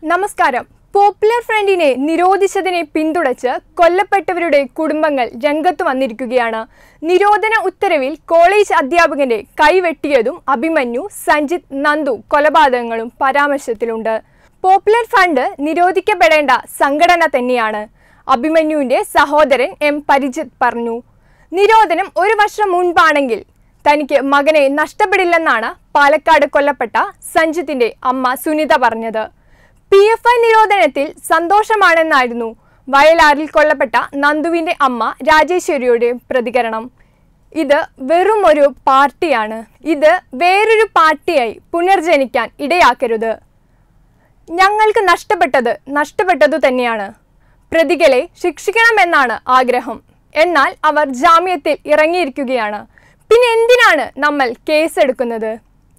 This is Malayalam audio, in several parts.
നമസ്കാരം പോപ്പുലർ ഫ്രണ്ടിനെ നിരോധിച്ചതിനെ പിന്തുണച്ച് കൊല്ലപ്പെട്ടവരുടെ കുടുംബങ്ങൾ രംഗത്ത് വന്നിരിക്കുകയാണ് നിരോധന ഉത്തരവിൽ കോളേജ് അധ്യാപകന്റെ കൈവെട്ടിയതും അഭിമന്യു സഞ്ജിത്ത് നന്ദു കൊലപാതകങ്ങളും പരാമർശത്തിലുണ്ട് പോപ്പുലർ ഫണ്ട് നിരോധിക്കപ്പെടേണ്ട സംഘടന തന്നെയാണ് അഭിമന്യുവിന്റെ സഹോദരൻ എം പരിജിത്ത് പറഞ്ഞു നിരോധനം ഒരു വർഷം മുൻപാണെങ്കിൽ തനിക്ക് മകനെ നഷ്ടപ്പെടില്ലെന്നാണ് പാലക്കാട് കൊല്ലപ്പെട്ട സഞ്ജിത്തിന്റെ അമ്മ സുനിത പറഞ്ഞത് പി എഫ് ഐ നിരോധനത്തിൽ സന്തോഷമാണെന്നായിരുന്നു വയലാറിൽ കൊല്ലപ്പെട്ട നന്ദുവിന്റെ അമ്മ രാജേശ്വരിയുടെ പ്രതികരണം ഇത് വെറും ഒരു പാർട്ടിയാണ് ഇത് വേറൊരു പാർട്ടിയായി പുനർജനിക്കാൻ ഇടയാക്കരുത് ഞങ്ങൾക്ക് നഷ്ടപ്പെട്ടത് നഷ്ടപ്പെട്ടതു തന്നെയാണ് പ്രതികളെ ശിക്ഷിക്കണമെന്നാണ് ആഗ്രഹം എന്നാൽ അവർ ജാമ്യത്തിൽ ഇറങ്ങിയിരിക്കുകയാണ് പിന്നെ എന്തിനാണ് നമ്മൾ കേസെടുക്കുന്നത്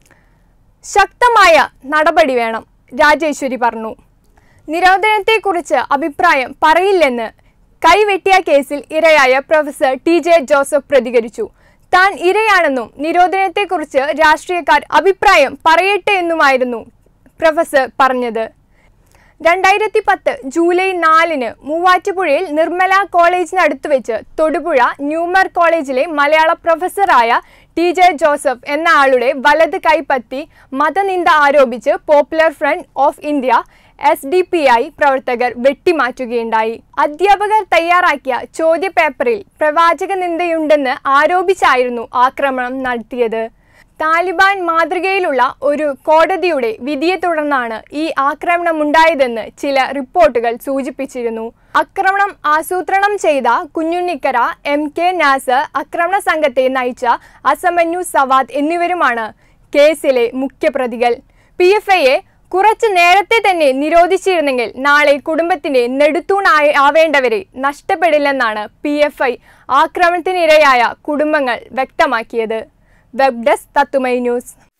ശക്തമായ നടപടി വേണം രാജേശ്വരി പറഞ്ഞു നിരോധനത്തെക്കുറിച്ച് അഭിപ്രായം പറയില്ലെന്ന് കൈവെട്ടിയ കേസിൽ ഇരയായ പ്രൊഫസർ ടി ജെ ജോസഫ് പ്രതികരിച്ചു താൻ ഇരയാണെന്നും നിരോധനത്തെക്കുറിച്ച് രാഷ്ട്രീയക്കാർ അഭിപ്രായം പറയട്ടെ എന്നുമായിരുന്നു പ്രൊഫസർ പറഞ്ഞത് രണ്ടായിരത്തി പത്ത് ജൂലൈ നാലിന് മൂവാറ്റുപുഴയിൽ നിർമ്മല കോളേജിനടുത്ത് വെച്ച് തൊടുപുഴ ന്യൂമർ കോളേജിലെ മലയാള പ്രൊഫസറായ ടി ജെ ജോസഫ് എന്ന ആളുടെ വലത് കൈപ്പത്തി മതനിന്ദ ആരോപിച്ച് Popular Front of India S D P I പ്രവർത്തകർ വെട്ടിമാറ്റുകയുണ്ടായി അധ്യാപകർ തയ്യാറാക്കിയ ചോദ്യപേപ്പറിൽ പ്രവാചക നിന്ദയുണ്ടെന്ന് ആരോപിച്ചായിരുന്നു ആക്രമണം നടത്തിയത് താലിബാൻ മാതൃകയിലുള്ള ഒരു കോടതിയുടെ വിധിയെ തുടർന്നാണ് ഈ ആക്രമണമുണ്ടായതെന്ന് ചില റിപ്പോർട്ടുകൾ സൂചിപ്പിച്ചിരുന്നു ആക്രമണം ആസൂത്രണം ചെയ്ത കുഞ്ഞുണ്ണിക്കര എം കെ നാസർ ആക്രമണ സംഘത്തെ നയിച്ച അസമന്യു സവാദ് എന്നിവരുമാണ് കേസിലെ മുഖ്യപ്രതികൾ പി എഫ് ഐയെ കുറച്ചു നേരത്തെ തന്നെ നിരോധിച്ചിരുന്നെങ്കിൽ നാളെ കുടുംബത്തിന്റെ നെടുത്തൂണായി ആവേണ്ടവരെ നഷ്ടപ്പെടില്ലെന്നാണ് പി എഫ് ഐ ആക്രമണത്തിനിരയായ കുടുംബങ്ങൾ വ്യക്തമാക്കിയത് വെബ് ഡെസ്ക് തത്തുമൈ ന്യൂസ്